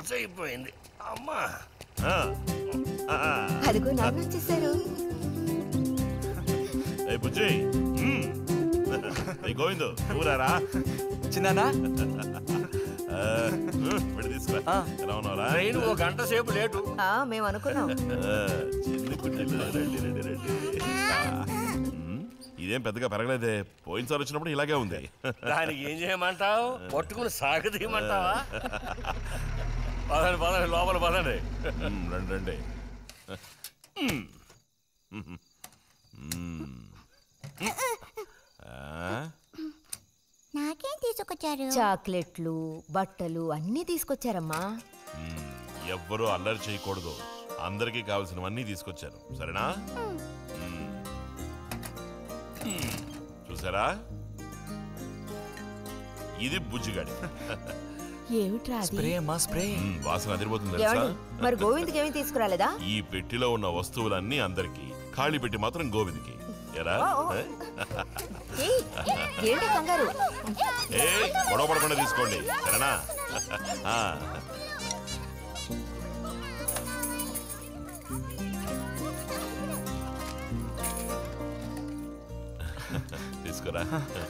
బుజ్జి అయిపోయింది అమ్మా ఆ. ఆ. అదిగో నాన్న వచ్చేసారు ఏ బుజ్జి మ్మ్. ఏ గోవిందు ఊరారా చిన్నానా విడి తీసుకురా ఎలా ఉన్నావురా ట్రైన్ ఓ గంట సేపు లేటు ఆ, మేము అనుకున్నాం ఆ, చిన్ని కుట్టిల్లు రండి రండి రండి ఆ, మ్మ్. ఇదేం పెద్దగా పెరగలేదే పోయినసారి వచ్చినప్పుడు ఇలాగే ఉంది దానికి ఏం చేయమంటావు పట్టుకుని సాగదీయమంటావా పదండి పదండి లోపల పదండి మ్మ్, రండి రండి మ్మ్. మ్మ్. మ్మ్. ఆ? నాకేం తీసుకొచ్చారు చాక్లెట్లు బట్టలు అన్నీ తీసుకొచ్చారమ్మా మ్మ్. ఎవ్వరూ అల్లరి చేయకూడదు అందరికీ కావాల్సినవన్నీ తీసుకొచ్చాను సరేనా మ్మ్. మ్మ్. చూసారా ఇది బుజ్జిగాడి ఏమిట్రా అది స్ప్రే అమ్మా స్ప్రే మ్మ్, వాసన అదిరిపోతుంది తెలుసా ఏమండి మరి గోవింద్కి ఏమీ తీసుకురాలేదా ఈ పెట్టిలో ఉన్న వస్తువులన్నీ అందరికి ఖాళీ పెట్టి మాత్రం గోవింద్కి ఎరా ఏయ్, ఏంటి కంగారు ఏ గొడవ పడకుండా తీసుకోండి సరేనా ఆ. తీసుకురా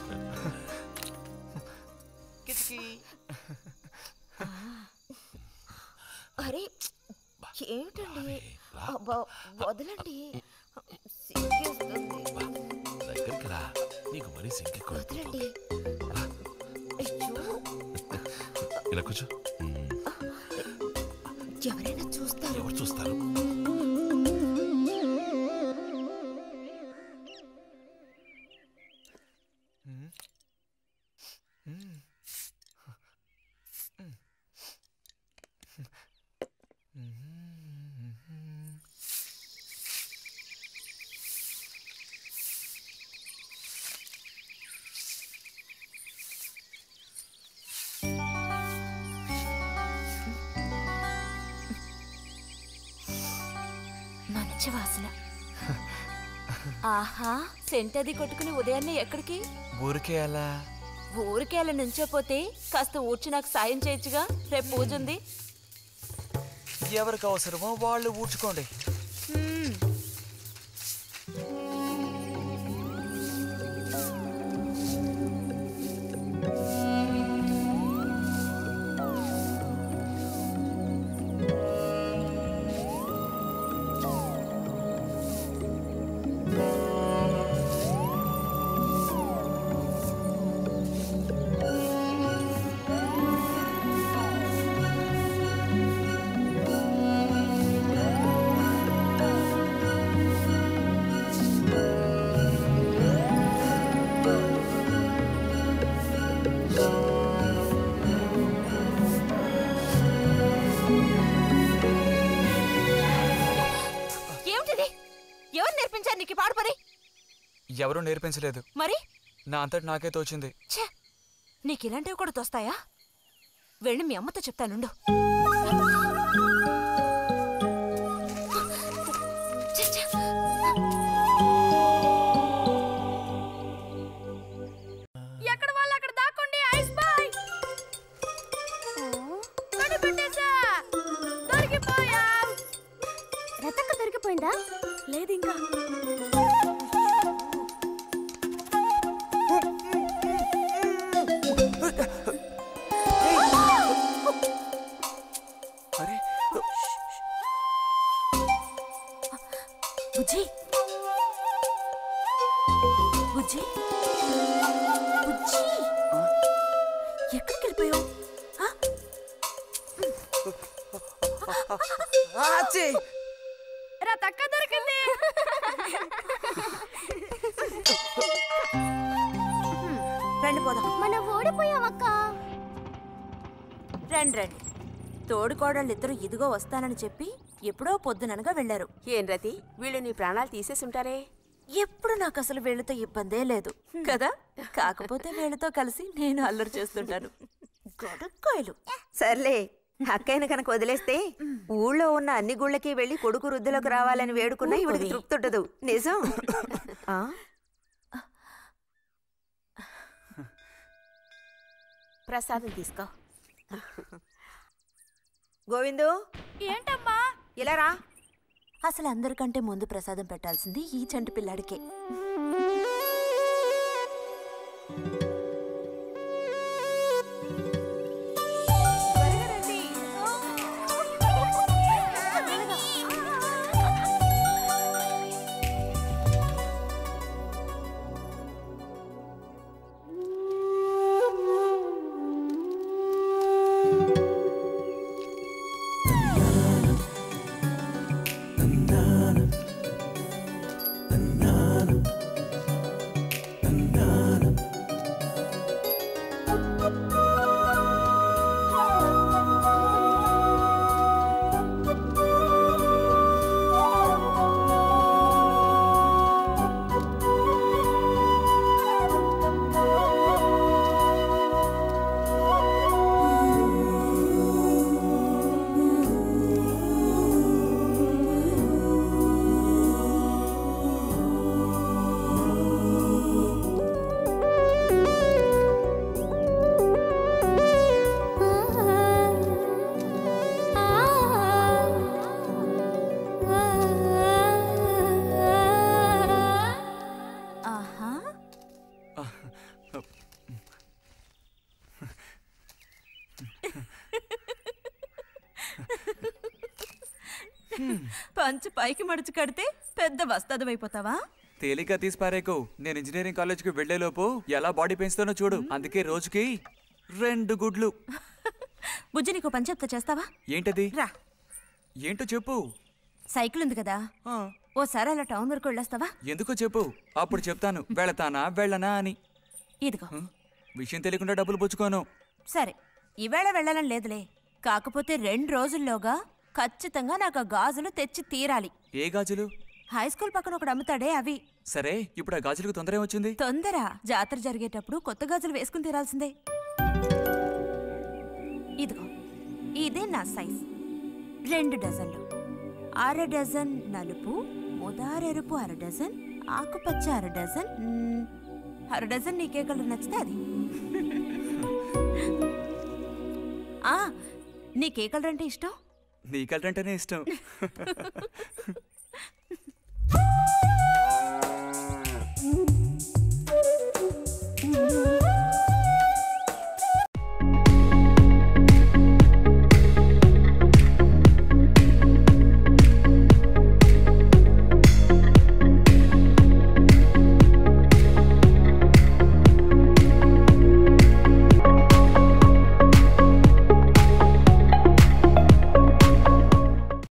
అరే ఏమిటండి అబ్బా, వదలండి సిగ్గేస్తుంది. దగ్గరికి రా నీకు మరీ సింకెక్కువ వదలండి అయ్యో, ఇలా కూర్చో మ్మ్. ఎవరైనా చూస్తారు ఎవరు చూస్తారు మంచి వాసన ఆహా సెంట్ అది కొట్టుకుని ఉదయాన్నే ఎక్కడికి ఊరికే అలా ఊరికే అలా నుంచోపోతే కాస్త ఊడ్చి నాకు సాయం చేయొచ్చుగా రేపు పూజ ఉంది ఎవరికి అవసరమో వాళ్ళు ఊడ్చుకోండి హ్మ్. ఏమిటిది ఎవరు నేర్పించారు నీకు ఈ పాడు పని ఎవరూ నేర్పించలేదు మరి నా అంతటి నాకే తోచింది ఛే నీకు ఇలాంటివి కూడా తోస్తాయా వెళ్ళి మీ అమ్మతో చెప్తానుండు ఛే, ఛే. ఎక్కడ వాళ్ళు అక్కడ దాక్కోండి ఐస్ బాయ్ కనిపెట్టేశా. దొరికిపోయాం. రతక్క దొరికిపోయిందా లేదు ఇంకా అరే బుజ్జి బుజ్జి బుజ్జి ఎక్కడికి వెళ్ళిపోయావు ఆ? ఆచి! రా తక్క దొరికింది రండి పోదాం మనం ఓడిపోయామక్క రండి రండి తోడుకోడళ్ళు ఇద్దరు ఇదిగో వస్తానని చెప్పి ఎప్పుడో పొద్దుననగా వెళ్ళారు ఏం రతి వీళ్ళు నీ ప్రాణాలు తీసేసుంటారే ఎప్పుడు నాకు అసలు వీళ్ళతో ఇబ్బందే లేదు కదా కాకపోతే వీళ్ళతో కలిసి నేను అల్లరి చేస్తుంటాను గొడక్కాయలు సర్లే అక్కయ్యను కనుక వదిలేస్తే ఊళ్ళో ఉన్న అన్ని గుళ్ళకి వెళ్ళి కొడుకు వృద్ధిలోకి రావాలని వేడుకున్నా ఇవిడికి తృప్తి ఉండదు నిజం ఆ? ప్రసాదం తీసుకో గోవిందు ఏంటమ్మా ఇలా రా అసలు అందరికంటే ముందు ప్రసాదం పెట్టాల్సింది ఈ చంటి పిల్లాడికే ఆహా పంచు పైకి మడుచు కడితే పెద్ద వస్తదమైపోతావా తేలిక తీసి పారేకు నేను ఇంజనీరింగ్ కాలేజ్కి వెళ్లేలోపు ఎలా బాడీ పెంచుతానో చూడు అందుకే రోజుకి రెండు గుడ్లు బుజ్జి నీకు పని చెప్తా చేస్తావా ఏంటది రా ఏంటో చెప్పు సైకిల్ ఉంది కదా ఆ, ఓసారి అలా టౌన్ వరకు వెళ్ళొస్తావా ఎందుకో చెప్పు అప్పుడు చెప్తాను వెళతానా వెళ్ళనా అని ఇదిగో హ? విషయం తెలియకుండా డబ్బులు పుచ్చుకోను సరే ఈవేళ వెళ్ళాలని లేదులే కాకపోతే రెండు రోజుల్లోగా ఖచ్చితంగా నాకు ఆ గాజులు తెచ్చి తీరాలి ఏ గాజులు హై స్కూల్ పక్కన ఒకడు అమ్ముతాడే అవి సరే ఇప్పుడు ఆ గాజులకు తొందర ఏమొచ్చింది తొందర జాతర జరిగేటప్పుడు కొత్త గాజులు వేసుకుని తీరాల్సిందే ఇదిగో ఇదే నా సైజ్ రెండు డజన్లు అర డజన్ నలుపు ముదారెరుపు అర డజన్ ఆకుపచ్చ అర డజన్ మ్మ్, అర డజన్ నీకే కలర్ నచ్చితే అది ఆ, నీకే కలర్ అంటే ఇష్టం నీ కలర్ అంటేనే ఇష్టం ఆ